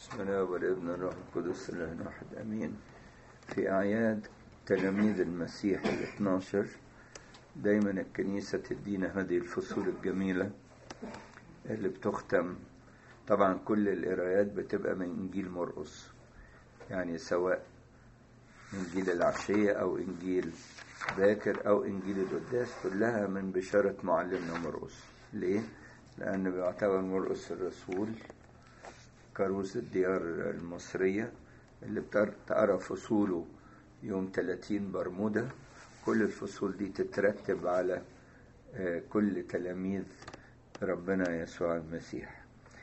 بسم الله والابن الروح القدس الله واحد امين في اعياد تلاميذ المسيح ال 12 دايما الكنيسه تدينا هذه الفصول الجميله اللي بتختم طبعا كل القرايات بتبقى من انجيل مرقس يعني سواء انجيل العشيه او انجيل باكر او انجيل القداس كلها من بشاره معلمنا مرقس ليه لان بيعتبر مرقس الرسول كاروز الديار المصرية اللي بتقرا فصوله يوم 30 برمودا كل الفصول دي تترتب على كل تلاميذ ربنا يسوع المسيح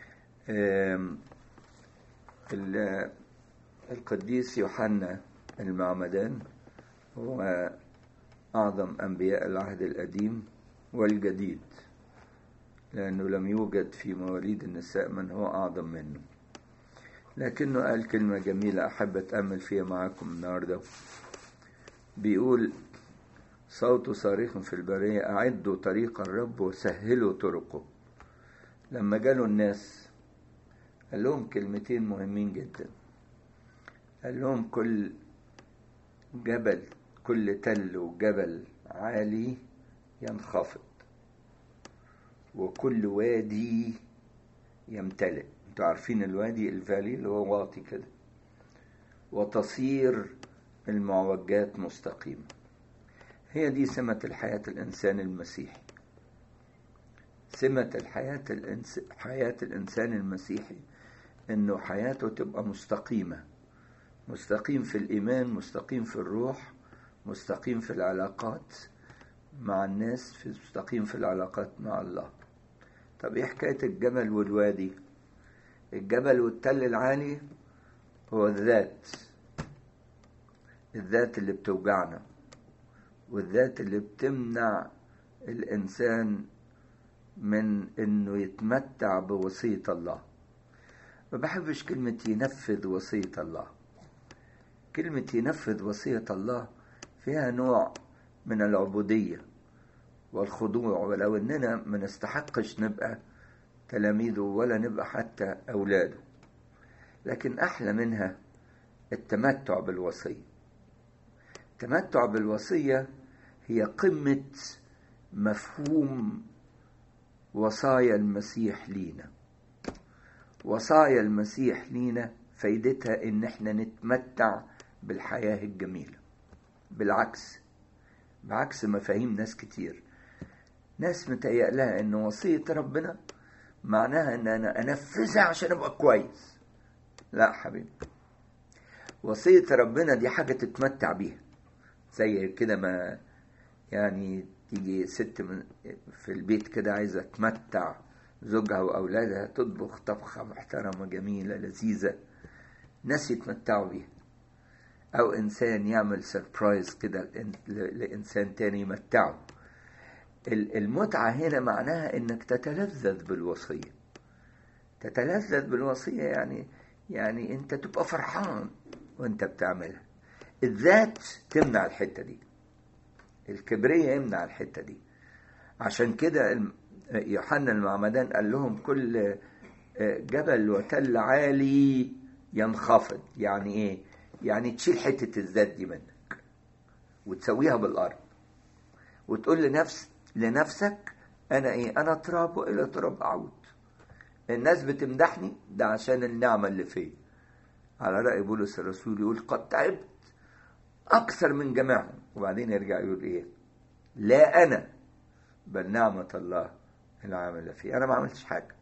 القديس يوحنا المعمدان هو أعظم أنبياء العهد القديم والجديد لأنه لم يوجد في مواليد النساء من هو أعظم منه لكنه قال كلمة جميلة أحب أتأمل فيها معاكم النهاردة بيقول صوت صارخ في البرية أعدوا طريق الرب وسهلوا طرقه لما جالوا الناس قال لهم كلمتين مهمين جدا قال لهم كل جبل كل تل وجبل عالي ينخفض وكل وادي يمتلئ انتوا عارفين الوادي الفالي اللي هو واطي كده وتصير المعوجات مستقيمة هي دي سمة الحياة الإنسان المسيحي سمة الحياة الإنس... حياة الإنسان المسيحي إنه حياته تبقى مستقيمة مستقيم في الإيمان مستقيم في الروح مستقيم في العلاقات مع الناس في مستقيم في العلاقات مع الله طب ايه حكاية الجبل والوادي الجبل والتل العالي هو الذات الذات اللي بتوجعنا والذات اللي بتمنع الإنسان من إنه يتمتع بوصية الله ما بحبش كلمة ينفذ وصية الله كلمة ينفذ وصية الله فيها نوع من العبودية والخضوع ولو إننا ما نستحقش نبقى تلاميذه ولا نبقى حتى أولاده لكن أحلى منها التمتع بالوصية التمتع بالوصية هي قمة مفهوم وصايا المسيح لينا وصايا المسيح لينا فايدتها ان احنا نتمتع بالحياة الجميلة بالعكس بعكس مفاهيم ناس كتير ناس متهيأ لها ان وصية ربنا معناها ان انا انفذها عشان ابقى كويس لا حبيبي وصية ربنا دي حاجة تتمتع بيها زي كده ما يعني تيجي ست من في البيت كده عايزة تمتع زوجها وأولادها تطبخ طبخة محترمة جميلة لذيذة ناس يتمتعوا بيها أو إنسان يعمل سربرايز كده لإنسان تاني يمتعه المتعة هنا معناها إنك تتلذذ بالوصية تتلذذ بالوصية يعني يعني أنت تبقى فرحان وأنت بتعملها الذات تمنع الحتة دي الكبرية يمنع الحتة دي عشان كده يوحنا المعمدان قال لهم كل جبل وتل عالي ينخفض يعني ايه يعني تشيل حتة الذات دي منك وتسويها بالأرض وتقول لنفس لنفسك أنا إيه أنا تراب وإلى تراب أعود الناس بتمدحني ده عشان النعمة اللي فيا على رأي بولس الرسول يقول قد تعبت أكثر من جميعهم وبعدين يرجع يقول إيه لا أنا بل نعمة الله العاملة فيه أنا ما عملتش حاجة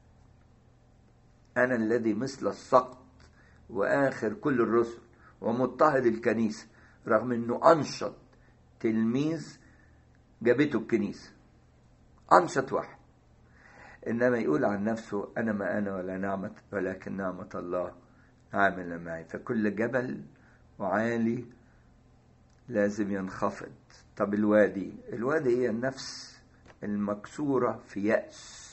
أنا الذي مثل السقط وآخر كل الرسل ومضطهد الكنيسة رغم أنه أنشط تلميذ جابته الكنيسة أنشط واحد إنما يقول عن نفسه أنا ما أنا ولا نعمة ولكن نعمة الله عاملة معي فكل جبل وعالي لازم ينخفض طب الوادي الوادي هي النفس المكسورة في يأس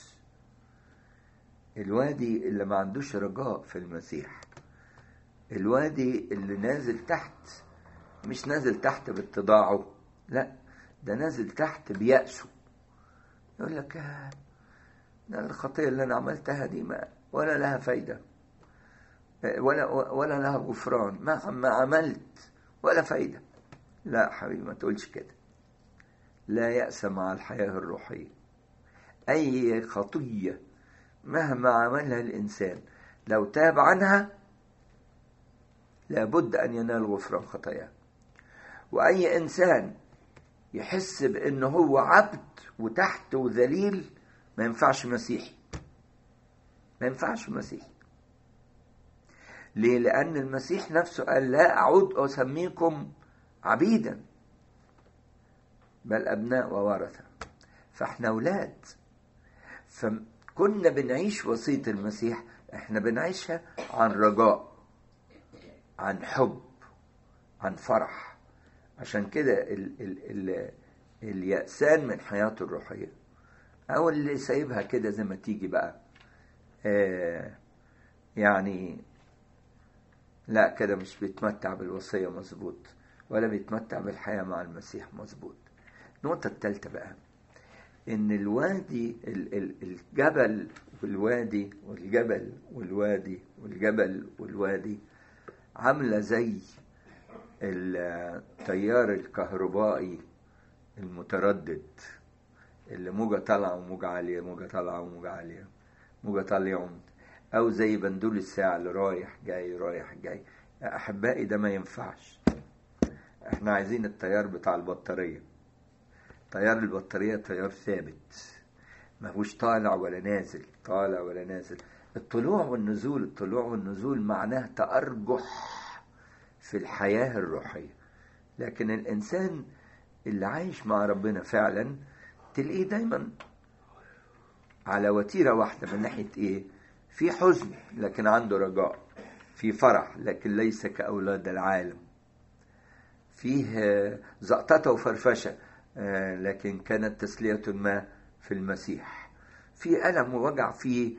الوادي اللي ما عندوش رجاء في المسيح الوادي اللي نازل تحت مش نازل تحت باتضاعه لا ده نازل تحت بيأسه يقول لك ده الخطية اللي أنا عملتها دي ما ولا لها فايدة ولا ولا لها غفران ما ما عملت ولا فايدة لا حبيبي ما تقولش كده لا يأس مع الحياة الروحية أي خطية مهما عملها الإنسان لو تاب عنها لابد أن ينال غفران خطاياه وأي إنسان يحس بأنه هو عبد وتحت وذليل ما ينفعش مسيحي ما ينفعش مسيحي ليه؟ لأن المسيح نفسه قال لا أعود أسميكم عبيدا بل أبناء وورثة فإحنا أولاد فكنا بنعيش وصية المسيح إحنا بنعيشها عن رجاء عن حب عن فرح عشان كده ال ال ال اليأسان من حياته الروحية أو اللي سايبها كده زي ما تيجي بقى آه يعني لا كده مش بيتمتع بالوصية مظبوط ولا بيتمتع بالحياة مع المسيح مظبوط النقطة الثالثة بقى إن الوادي الجبل والوادي والجبل والوادي والجبل والوادي عاملة زي التيار الكهربائي المتردد اللي موجة طالعة وموجة عالية موجة طالعة وموجة عالية موجة طالعة أو زي بندول الساعة اللي رايح جاي رايح جاي يا أحبائي ده ما ينفعش احنا عايزين التيار بتاع البطارية تيار البطارية تيار ثابت ماهوش طالع ولا نازل طالع ولا نازل الطلوع والنزول الطلوع والنزول معناه تأرجح في الحياة الروحية لكن الإنسان اللي عايش مع ربنا فعلا تلاقيه دايما على وتيرة واحدة من ناحية إيه في حزن لكن عنده رجاء في فرح لكن ليس كأولاد العالم فيه زقطة وفرفشة لكن كانت تسلية ما في المسيح في ألم ووجع في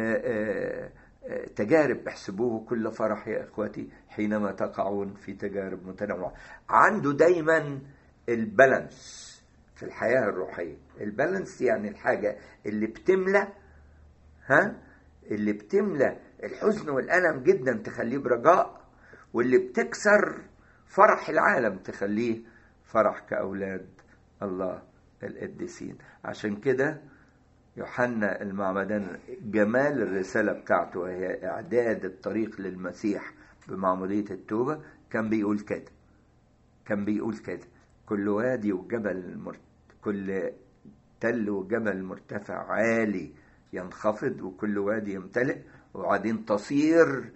تجارب احسبوه كل فرح يا إخوتي حينما تقعون في تجارب متنوعة عنده دايما البالانس في الحياة الروحية البالانس يعني الحاجة اللي بتملى ها اللي بتملى الحزن والألم جدا تخليه برجاء واللي بتكسر فرح العالم تخليه فرح كأولاد الله القديسين عشان كده يوحنا المعمدان جمال الرسالة بتاعته وهي إعداد الطريق للمسيح بمعمودية التوبة كان بيقول كده كان بيقول كده كل وادي وجبل مرت... كل تل وجبل مرتفع عالي ينخفض وكل وادي يمتلئ وبعدين تصير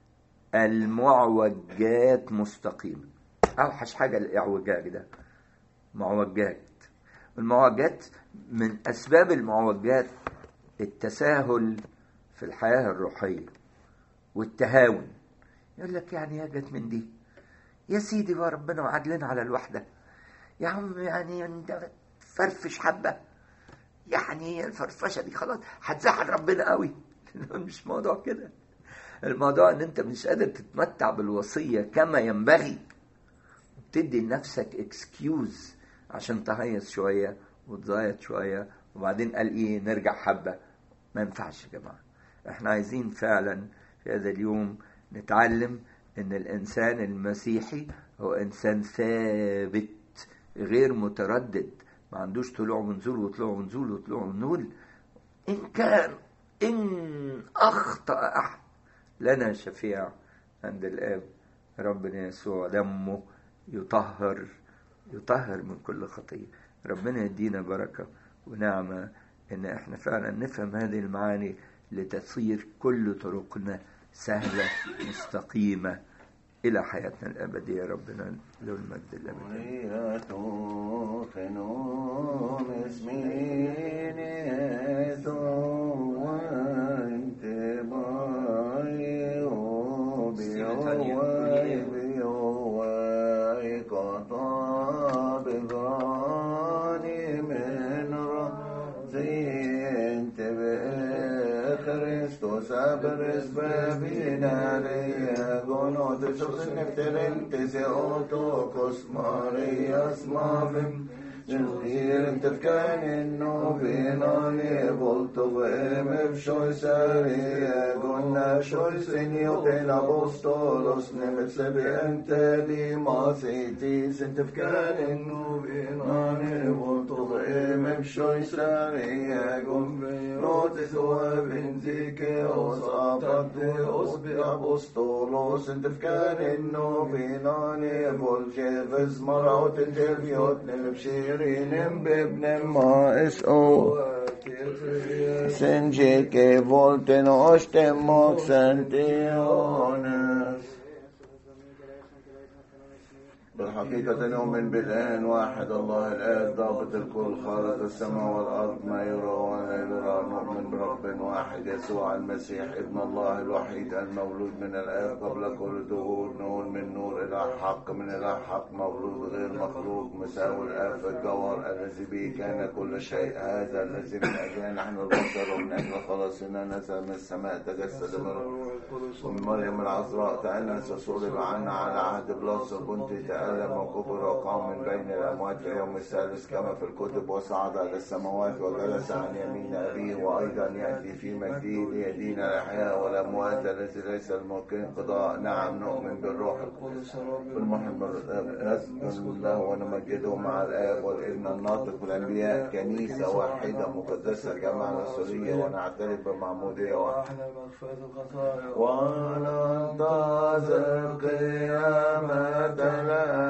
المعوجات مستقيمة أوحش حاجة الإعوجاج ده معوجات المعوجات من أسباب المعوجات التساهل في الحياة الروحية والتهاون يقول لك يعني يا جت من دي يا سيدي بقى ربنا وعد لنا على الوحدة يا عم يعني انت فرفش حبة يعني الفرفشة دي خلاص هتزعل ربنا قوي مش موضوع كده الموضوع ان انت مش قادر تتمتع بالوصية كما ينبغي وتدي لنفسك اكسكيوز عشان تهيص شوية وتزايد شوية وبعدين قال ايه نرجع حبة ما ينفعش يا جماعة احنا عايزين فعلا في هذا اليوم نتعلم ان الانسان المسيحي هو انسان ثابت غير متردد ما عندوش طلوع ونزول وطلوع ونزول وطلوع ونزول ان كان ان اخطا احد لنا شفيع عند الاب ربنا يسوع دمه يطهر يطهر من كل خطيه ربنا يدينا بركه ونعمه ان احنا فعلا نفهم هذه المعاني لتصير كل طرقنا سهله مستقيمه إلى حياتنا الأبدية ربنا له المجد الأبدي Sabres bebinare gono de sos nefterentes e otokos Marias mavim Nilgiren tefkanin no vinani volto vem shoy sari gonna shoy senio ten apostolos nemet sebiente di masiti sen tefkanin no vinani volto vem shoy sari gon notis o vindike os aparte os bi apostolos sen tefkanin no vinani volje vezmaraut الجبيوت نمشيرين بابن ما اسو سنجي كي فولتن اوشتن موك سنتيونس بالحقيقة نؤمن بالآن واحد الله الآب ضابط الكل خالق السماء والأرض ما يرى ولا يرى نؤمن برب واحد يسوع المسيح ابن الله الوحيد المولود من الآب قبل كل دهور نور من نور إلى حق من إلى حق مولود غير مخلوق مساوي الآب في الجوهر الذي به كان كل شيء هذا الذي من أجله نحن البشر ومن أجل خلاصنا نزل من السماء تجسد من ومن مريم العذراء تأنس وصلب عنا على عهد بلاس وبنت تألم وكبر وقام من بين الأموات في يوم الثالث كما في الكتب وصعد إلى السماوات وجلس عن يمين أبيه وأيضا يأتي في مجده ليدين الأحياء والأموات الذي ليس الممكن قضاء نعم نؤمن بالروح القدس بالمحب نسجد له ونمجده مع الآب والابن الناطق بالأنبياء كنيسة واحدة مقدسة جماعة رسولية ونعترف بمعمودية واحدة وننتظر قيامة